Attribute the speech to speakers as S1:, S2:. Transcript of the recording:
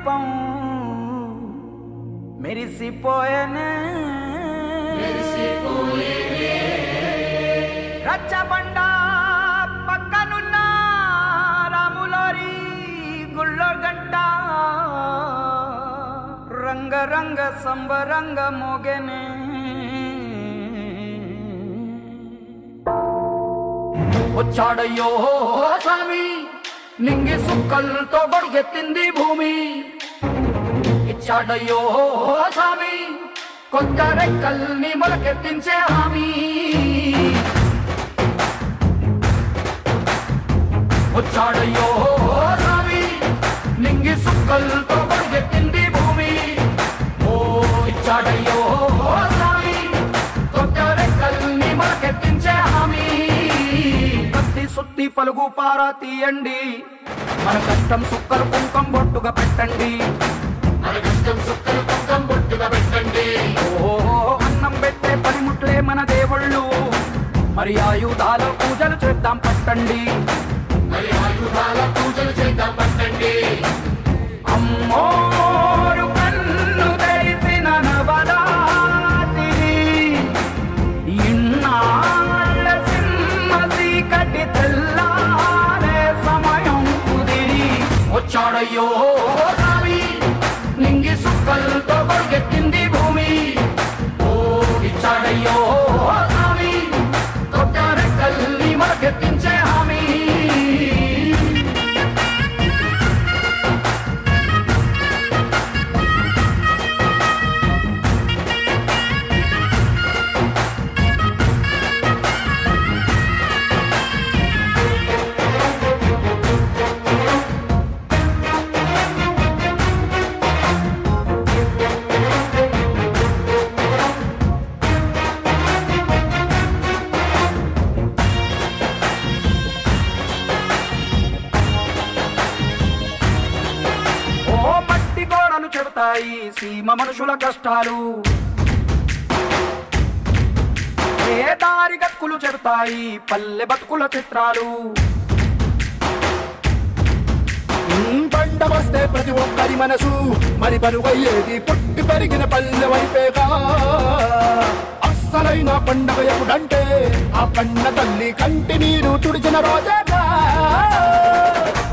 S1: దీపం మెరిసిపోయనే రచ్చబండ పక్కనున్న రాములారి గుళ్ళో గంట రంగరంగ సంబరంగ మోగెనే వచ్చాడయ్యో స్వామి నింగి సుక్కలతో బడిగెత్తింది భూమి ఇచ్చాడయ్యో స్వామి కొత్త రెక్కల్ని మొలకెత్తించే హామీ వచ్చాడయ్యో స్వామి నింగి సుక్కలతో బడిగెత్తింది భూమి ఓ ఇచ్చాడయ్యో స్వామి కొత్త రెక్కల్ని మొలకెత్తించే హామీ కత్తి సుత్తి పలుగు పారా తీయండి మన కష్టం సుక్కలు కుంకం బొట్టుగా పెట్టండి
S2: మన కష్టం సుక్కలు కుంకం బొట్టుగా పెట్టండి
S1: ఓ అన్నం పెట్టే పనిముట్లే మన దేవుళ్ళు మరి ఆయుధాల పూజలు చేద్దాం పట్టండి
S2: మరి ఆయుధాల పూజలు చేద్దాం పట్టండి
S1: అమ్మోరు కన్ను తెరిసిన నవరాత్రి ఇన్నాళ్ళ సింహ చీకటి తెల్లారే సమయం కుదిరి వచ్చాడయ్యో స్వామి నింగి సుక్కలతో పరిగెత్తింది భూమి ఓ ఇచ్చాడయ్యో స్వామి కొత్త రెక్కల్ని మరకెత్తించే హామీ ఓ మట్టి గోడలు చెడతాయి సీమ మనుషుల కష్టాలు ఏ దారి గక్కులు చెడతాయి పల్లె బతుకుల చిత్రాలు
S3: పంట వస్తే ప్రతి ఒక్కరి మనసు మరి బరువయ్యేది పుట్టి పెరిగిన పల్లె వైపేగా అస్సలైన పండగ ఎప్పుడంటే ఆ పండ తల్లి కంటి నీరు తుడిచిన రోజేగా